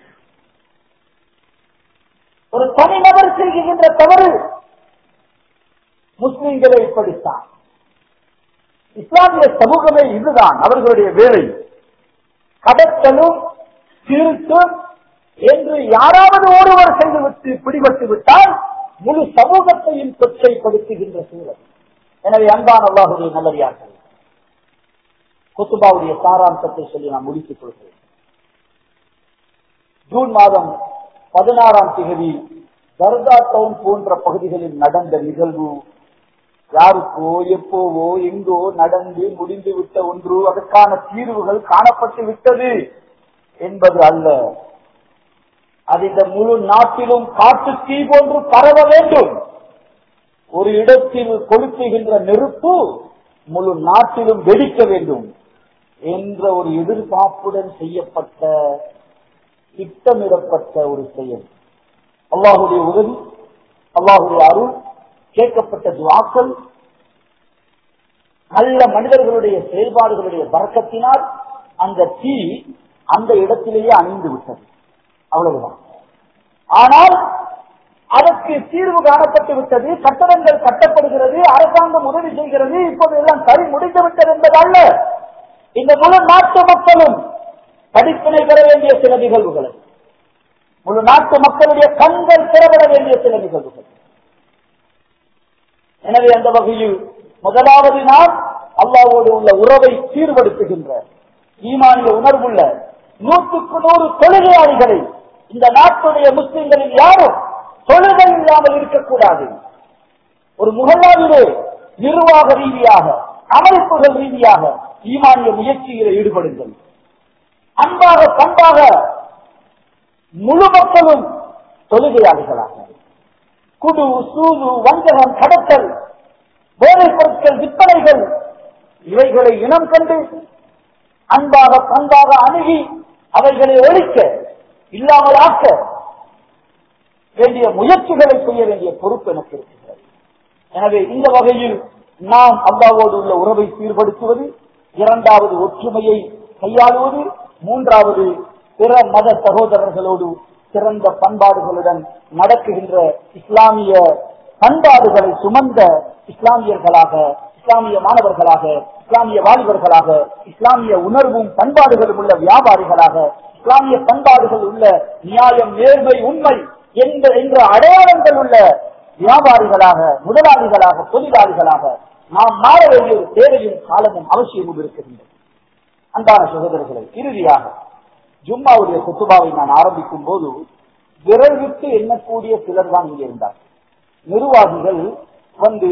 ஒரு தனிநபர் செய்கின்ற தவறு முஸ்லிம்களை இப்படித்தான் இஸ்லாமிய சமூகமே இதுதான் அவர்களுடைய வேலை கடத்தலும் திருட்டும் என்று யாராவது ஒருவர் செய்துவிட்டு பிடிபட்டு விட்டால் முழு சமூகத்தையும் கொச்சைப்படுத்துகின்ற சூழல் எனவே அன்பான அல்லாஹுடைய நல்லடியார்கள் குத்துபாவுடைய சாராம்சத்தை சொல்லி நான் முடித்துக் கொள்கிறேன் ஜூன் மாதம் பதினாறாம் தேதி தர்கா டவுன் போன்ற பகுதிகளில் நடந்த நிகழ்வு யாருக்கோ எப்போவோ எங்கோ நடந்து முடிந்து விட்ட ஒன்று அதற்கான தீர்வுகள் காணப்பட்டு விட்டது என்பது அல்ல அது இந்த முழு நாட்டிலும் காட்டு தீ போன்று பரவ வேண்டும் ஒரு இடத்தில் கொளுத்துகின்ற நெருப்பு முழு நாட்டிலும் வெடிக்க வேண்டும் என்ற ஒரு எதிர்பார்ப்புடன் செய்யப்பட்ட திட்டமிடப்பட்ட ஒரு செயல் அல்லாஹுடைய உதவி அல்லாஹுடைய அருள் கேட்கப்பட்ட துவாக்கள் நல்ல மனிதர்களுடைய செயல்பாடுகளுடைய பறக்கத்தினால் அந்த தீ அந்த இடத்திலேயே அணிந்து விட்டது அவ்வளவுதான் ஆனால் அதற்கு தீர்வு காணப்பட்டு விட்டது கட்டடங்கள் கட்டப்படுகிறது அரசாங்கம் உதவி செய்கிறது இப்போது எல்லாம் சரி முடிந்து விட்டது என்பது அல்ல இந்த முழு நாட்டு மக்களும் படிப்பினை பெற வேண்டிய சில நிகழ்வுகள் முழு நாட்டு மக்களுடைய கண்கள் திறப்பட வேண்டிய சில நிகழ்வுகள் எனவே அந்த வகையில் முதலாவது நாம் அல்லாவோடு உள்ள உறவை சீர்படுத்துகின்ற ஈமானிய உணர்வுள்ள நூற்றுக்கு நூறு தொழுகையாளிகளை இந்த நாட்டுடைய முஸ்லிம்களில் யாரும் தொழுகை இல்லாமல் இருக்கக்கூடாது ஒரு முகல்லாவிலே நிர்வாக ரீதியாக அமைப்புகள் ரீதியாக ஈமானிய முயற்சியில் ஈடுபடுங்கள் அன்பாக பண்பாக முழு மக்களும் தொழுகையாளிகளாக குடு சூது வஞ்சகம் கடத்தல் போதைப் பொருட்கள் விற்பனைகள் இவைகளை இனம் கண்டு அன்பாக பண்பாக அணுகி அவைகளை ஒழிக்க இல்லாமல் ஆக்க வேண்டிய முயற்சிகளை செய்ய வேண்டிய பொறுப்பு எனக்கு இருக்கிறது எனவே இந்த வகையில் நாம் அல்லாவோடு உள்ள உறவை சீர்படுத்துவது இரண்டாவது ஒற்றுமையை கையாளுவது மூன்றாவது பிற மத சகோதரர்களோடு சிறந்த பண்பாடுகளுடன் நடக்குகின்ற இஸ்லாமிய பண்பாடுகளை சுமந்த இஸ்லாமியர்களாக இஸ்லாமிய மாணவர்களாக இஸ்லாமிய வாலிபர்களாக இஸ்லாமிய உணர்வும் பண்பாடுகளும் உள்ள வியாபாரிகளாக இஸ்லாமிய பண்பாடுகள் உள்ள நியாயம் நேர்மை உண்மை என்ற என்ற அடையாளங்கள் உள்ள வியாபாரிகளாக முதலாளிகளாக தொழிலாளிகளாக நாம் மாற வேண்டிய ஒரு தேவையும் காலமும் அவசியமும் இருக்கின்றது அன்பான சகோதரர்களை இறுதியாக ஜும்மாவுடைய குத்துபாவை நான் ஆரம்பிக்கும் போது விரல் விட்டு எண்ணக்கூடிய சிலர் தான் இங்கே இருந்தார் நிர்வாகிகள் வந்து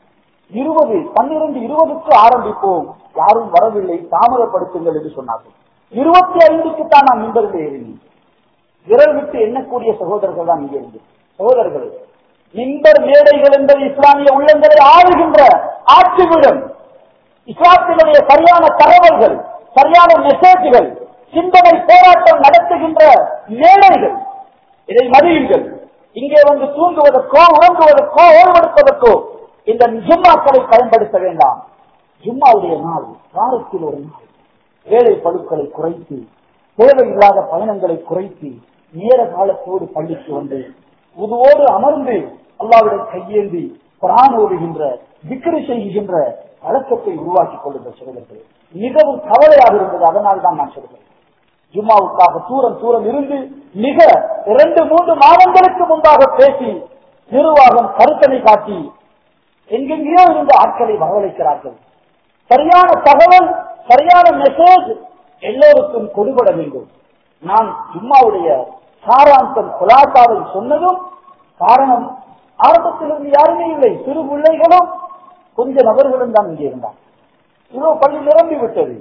இருபது பன்னிரண்டு இருபதுக்கு ஆரம்பிப்போம் யாரும் வரவில்லை தாமதப்படுத்துங்கள் என்று சொன்னார்கள் இருபத்தி ஐந்துக்கு தான் நான் மின்பரில் ஏறினேன் விரல் விட்டு எண்ணக்கூடிய சகோதரர்கள் தான் இங்கே இருந்து சகோதரர்கள் மின்பர் மேடைகள் என்பது இஸ்லாமிய உள்ளங்களை ஆளுகின்ற ஆட்சிவிடம் இஸ்லாத்தினுடைய சரியான தகவல்கள் சரியான மெசேஜ்கள் சிந்தனை போராட்டம் நடத்துகின்ற மேடைகள் இதை மதியுங்கள் இங்கே வந்து தூங்குவதற்கோ உறங்குவதற்கோ ஓய்வெடுப்பதற்கோ இந்த ஜும்மாக்களை பயன்படுத்த வேண்டாம் ஜும்மாவுடைய நாள் வாரத்தில் ஒரு நாள் வேலை பழுக்களை குறைத்து தேவையில்லாத பயணங்களை குறைத்து நேர காலத்தோடு பள்ளிக்கு வந்து உதுவோடு அமர்ந்து அல்லாவிடம் கையேந்தி குரான் ஓடுகின்ற விக்கிரி செய்கின்ற பழக்கத்தை உருவாக்கிக் கொள்ளுகிற சிறுவர்கள் மிகவும் கவலையாக இருந்தது அதனால் தான் நான் சொல்கிறேன் ஜும்மாவுக்காக தூரம் தூரம் இருந்து மிக இரண்டு மூன்று மாதங்களுக்கு முன்பாக பேசி நிர்வாகம் கருத்தனை காட்டி எங்கெங்கேயோ இருந்து ஆட்களை வரவழைக்கிறார்கள் சரியான தகவல் சரியான மெசேஜ் எல்லோருக்கும் கொடுபட வேண்டும் நான் ஜும்மாவுடைய சாராந்தம் குலாசாவை சொன்னதும் காரணம் ஆரம்பத்திலிருந்து யாருமே இல்லை சிறு பிள்ளைகளும் கொஞ்ச நபர்களும் தான் இங்கே இருந்தார் இதோ பள்ளி நிரம்பி விட்டது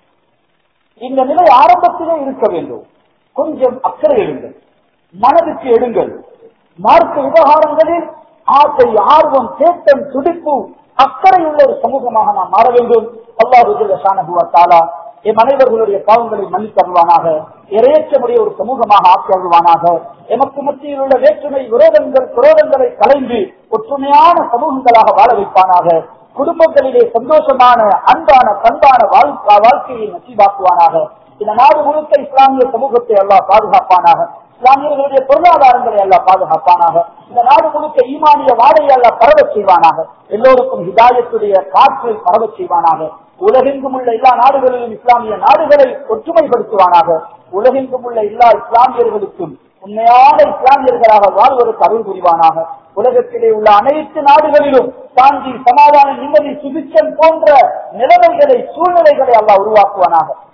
இந்த நிலை ஆரம்பத்திலே இருக்க வேண்டும் கொஞ்சம் அக்கறை எடுங்கள் மனதுக்கு எடுங்கள் மார்க்க விவகாரங்களில் ஆசை ஆர்வம் தேட்டம் துடிப்பு அக்கறை உள்ள ஒரு சமூகமாக நாம் மாற வேண்டும் அல்லாஹுலா எம் அனைவர்களுடைய பாவங்களை மன்னித்தருவானாக இறையற்றமுடைய ஒரு சமூகமாக ஆக்கி அருள்வானாக எமக்கு மத்தியில் உள்ள வேற்றுமை விரோதங்கள் விரோதங்களை கலைந்து ஒற்றுமையான சமூகங்களாக வாழ வைப்பானாக குடும்பங்களிலே சந்தோஷமான அன்பான பண்பான வாழ்க்கையை நசீபாக்குவானாக இந்த நாடு முழுக்க இஸ்லாமிய சமூகத்தை எல்லாம் பாதுகாப்பானாக இஸ்லாமியர்களுடைய பொருளாதாரங்களை எல்லாம் பாதுகாப்பானாக இந்த நாடு முழுக்க ஈமானிய வாடையை எல்லாம் பரவச் செய்வானாக எல்லோருக்கும் ஹிதாயத்துடைய காற்றை பரவச் செய்வானாக உலகெங்கும் உள்ள எல்லா நாடுகளிலும் இஸ்லாமிய நாடுகளை ஒற்றுமைப்படுத்துவானாக உலகெங்கும் உள்ள எல்லா இஸ்லாமியர்களுக்கும் உண்மையான இஸ்லாமியர்களாக வாழ்வதற்கு அருள் புரிவானாக உலகத்திலே உள்ள அனைத்து நாடுகளிலும் சாந்தி சமாதான நிம்மதி சுபிச்சம் போன்ற நிலைமைகளை சூழ்நிலைகளை அல்லாஹ் உருவாக்குவானாக